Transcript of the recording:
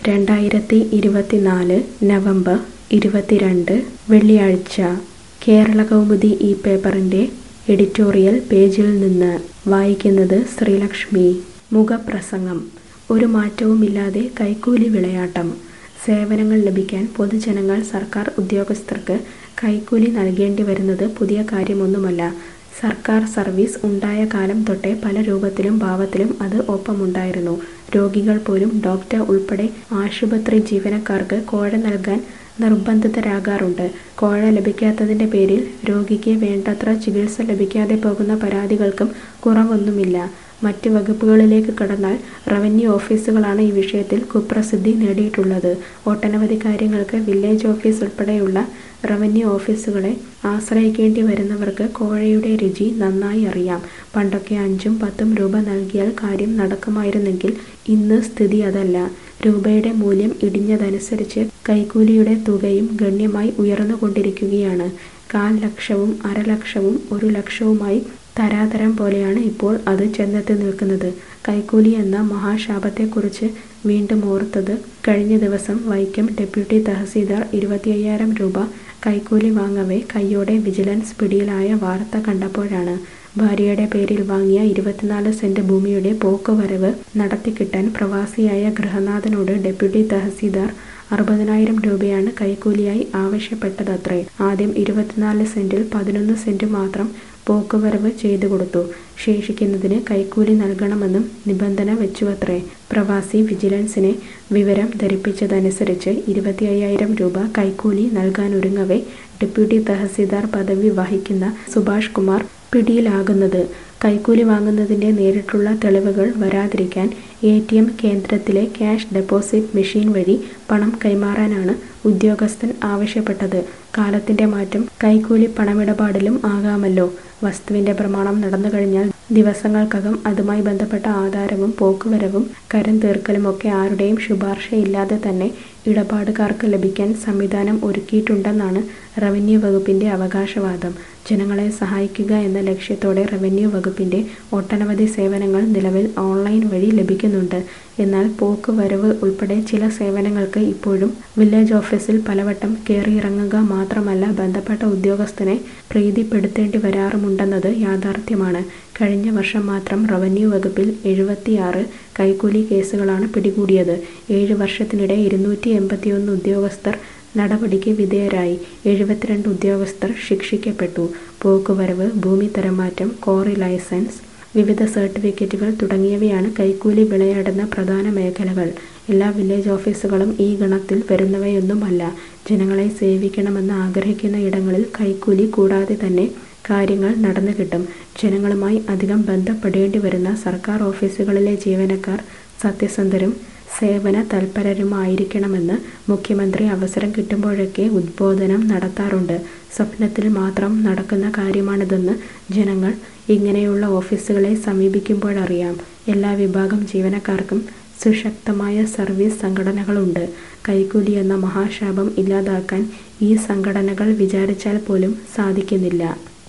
രണ്ടായിരത്തി ഇരുപത്തിനാല് നവംബർ ഇരുപത്തിരണ്ട് വെള്ളിയാഴ്ച കേരളകൗമുദി ഈ പേപ്പറിൻ്റെ എഡിറ്റോറിയൽ പേജിൽ നിന്ന് വായിക്കുന്നത് ശ്രീലക്ഷ്മി മുഖപ്രസംഗം ഒരു മാറ്റവുമില്ലാതെ കൈക്കൂലി വിളയാട്ടം സേവനങ്ങൾ ലഭിക്കാൻ പൊതുജനങ്ങൾ സർക്കാർ ഉദ്യോഗസ്ഥർക്ക് കൈക്കൂലി നൽകേണ്ടി വരുന്നത് പുതിയ കാര്യമൊന്നുമല്ല സർക്കാർ സർവീസ് ഉണ്ടായ കാലം തൊട്ടേ പല രൂപത്തിലും ഭാവത്തിലും അത് ഒപ്പമുണ്ടായിരുന്നു രോഗികൾ പോലും ഡോക്ടർ ഉൾപ്പെടെ ആശുപത്രി ജീവനക്കാർക്ക് കോഴ നൽകാൻ നിർബന്ധിതരാകാറുണ്ട് കോഴ ലഭിക്കാത്തതിൻ്റെ പേരിൽ രോഗിക്ക് വേണ്ടത്ര ചികിത്സ ലഭിക്കാതെ പോകുന്ന പരാതികൾക്കും കുറവൊന്നുമില്ല മറ്റ് വകുപ്പുകളിലേക്ക് കടന്നാൽ റവന്യൂ ഓഫീസുകളാണ് ഈ വിഷയത്തിൽ കുപ്രസിദ്ധി നേടിയിട്ടുള്ളത് ഒട്ടനവധി കാര്യങ്ങൾക്ക് വില്ലേജ് ഓഫീസ് ഉൾപ്പെടെയുള്ള റവന്യൂ ഓഫീസുകളെ ആശ്രയിക്കേണ്ടി വരുന്നവർക്ക് കോഴയുടെ രുചി നന്നായി അറിയാം പണ്ടൊക്കെ അഞ്ചും പത്തും രൂപ നൽകിയാൽ കാര്യം നടക്കുമായിരുന്നെങ്കിൽ ഇന്ന് സ്ഥിതി അതല്ല രൂപയുടെ മൂല്യം ഇടിഞ്ഞതനുസരിച്ച് കൈക്കൂലിയുടെ തുകയും ഗണ്യമായി ഉയർന്നുകൊണ്ടിരിക്കുകയാണ് കാൽ ലക്ഷവും അരലക്ഷവും ഒരു ലക്ഷവുമായി തരാതരം പോലെയാണ് ഇപ്പോൾ അത് ചെന്നെത്തി നിൽക്കുന്നത് കൈക്കൂലി എന്ന മഹാശാപത്തെക്കുറിച്ച് വീണ്ടും ഓർത്തത് കഴിഞ്ഞ ദിവസം വൈക്കം ഡെപ്യൂട്ടി തഹസീൽദാർ ഇരുപത്തിയ്യായിരം രൂപ കൈക്കൂലി വാങ്ങവേ കയ്യോടെ വിജിലൻസ് പിടിയിലായ വാർത്ത കണ്ടപ്പോഴാണ് ഭാര്യയുടെ പേരിൽ വാങ്ങിയ ഇരുപത്തിനാല് സെന്റ് ഭൂമിയുടെ പോക്കുവരവ് നടത്തിക്കിട്ടാൻ പ്രവാസിയായ ഗൃഹനാഥനോട് ഡെപ്യൂട്ടി തഹസീൽദാർ അറുപതിനായിരം രൂപയാണ് കൈക്കൂലിയായി ആവശ്യപ്പെട്ടതത്രേ ആദ്യം ഇരുപത്തിനാല് സെന്റിൽ പതിനൊന്ന് സെന്റ് മാത്രം പോക്കുവരവ് ചെയ്തു കൊടുത്തു ശേഷിക്കുന്നതിന് കൈക്കൂലി നൽകണമെന്നും നിബന്ധന വെച്ചുവത്രേ പ്രവാസി വിജിലൻസിനെ വിവരം ധരിപ്പിച്ചതനുസരിച്ച് ഇരുപത്തി അയ്യായിരം രൂപ കൈക്കൂലി നൽകാനൊരുങ്ങവേ ഡെപ്യൂട്ടി തഹസീൽദാർ പദവി വഹിക്കുന്ന സുഭാഷ് കുമാർ പിടിയിലാകുന്നത് കൈക്കൂലി വാങ്ങുന്നതിൻ്റെ നേരിട്ടുള്ള തെളിവുകൾ വരാതിരിക്കാൻ എ ടി എം കേന്ദ്രത്തിലെ ക്യാഷ് ഡെപ്പോസിറ്റ് മെഷീൻ വഴി പണം കൈമാറാനാണ് ഉദ്യോഗസ്ഥൻ ആവശ്യപ്പെട്ടത് കാലത്തിൻ്റെ മാറ്റം കൈക്കൂലി പണമിടപാടിലും ആകാമല്ലോ വസ്തുവിൻ്റെ പ്രമാണം നടന്നു കഴിഞ്ഞാൽ ദിവസങ്ങൾക്കകം അതുമായി ബന്ധപ്പെട്ട ആധാരവും പോക്കുവരവും കരം തീർക്കലുമൊക്കെ ആരുടെയും ശുപാർശയില്ലാതെ തന്നെ ഇടപാടുകാർക്ക് ലഭിക്കാൻ സംവിധാനം ഒരുക്കിയിട്ടുണ്ടെന്നാണ് റവന്യൂ വകുപ്പിൻ്റെ അവകാശവാദം ജനങ്ങളെ സഹായിക്കുക എന്ന ലക്ഷ്യത്തോടെ റവന്യൂ വകുപ്പിൻ്റെ ഒട്ടനവധി സേവനങ്ങൾ നിലവിൽ ഓൺലൈൻ വഴി ലഭിക്കുന്നുണ്ട് എന്നാൽ പോക്കുവരവ് ഉൾപ്പെടെ ചില സേവനങ്ങൾക്ക് ഇപ്പോഴും വില്ലേജ് ഓഫീസിൽ പലവട്ടം കയറിയിറങ്ങുക മാത്രമല്ല ബന്ധപ്പെട്ട ഉദ്യോഗസ്ഥനെ പ്രീതിപ്പെടുത്തേണ്ടി വരാറുമുണ്ടെന്നത് യാഥാർത്ഥ്യമാണ് കഴിഞ്ഞ വർഷം മാത്രം റവന്യൂ വകുപ്പിൽ എഴുപത്തിയാറ് കൈക്കൂലി കേസുകളാണ് പിടികൂടിയത് ഏഴ് വർഷത്തിനിടെ ഇരുന്നൂറ്റി എൺപത്തിയൊന്ന് ഉദ്യോഗസ്ഥർ നടപടിക്ക് വിധേയരായി എഴുപത്തിരണ്ട് ഉദ്യോഗസ്ഥർ ശിക്ഷിക്കപ്പെട്ടു പോക്കുവരവ് ഭൂമി തരംമാറ്റം കോറി ലൈസൻസ് വിവിധ സർട്ടിഫിക്കറ്റുകൾ തുടങ്ങിയവയാണ് കൈക്കൂലി വിളയാടുന്ന പ്രധാന മേഖലകൾ എല്ലാ വില്ലേജ് ഓഫീസുകളും ഈ ഗണത്തിൽ വരുന്നവയൊന്നുമല്ല ജനങ്ങളെ സേവിക്കണമെന്ന് ആഗ്രഹിക്കുന്ന ഇടങ്ങളിൽ കൈക്കൂലി കൂടാതെ തന്നെ കാര്യങ്ങൾ നടന്നു കിട്ടും ജനങ്ങളുമായി അധികം ബന്ധപ്പെടേണ്ടി വരുന്ന സർക്കാർ ഓഫീസുകളിലെ ജീവനക്കാർ സത്യസന്ധരും സേവന തൽപരരുമായിരിക്കണമെന്ന് മുഖ്യമന്ത്രി അവസരം കിട്ടുമ്പോഴൊക്കെ ഉദ്ബോധനം നടത്താറുണ്ട് സ്വപ്നത്തിൽ മാത്രം നടക്കുന്ന കാര്യമാണിതെന്ന് ജനങ്ങൾ ഇങ്ങനെയുള്ള ഓഫീസുകളെ സമീപിക്കുമ്പോഴറിയാം എല്ലാ വിഭാഗം ജീവനക്കാർക്കും സുശക്തമായ സർവീസ് സംഘടനകളുണ്ട് കൈക്കൂലി എന്ന മഹാശാപം ഇല്ലാതാക്കാൻ ഈ സംഘടനകൾ വിചാരിച്ചാൽ പോലും സാധിക്കുന്നില്ല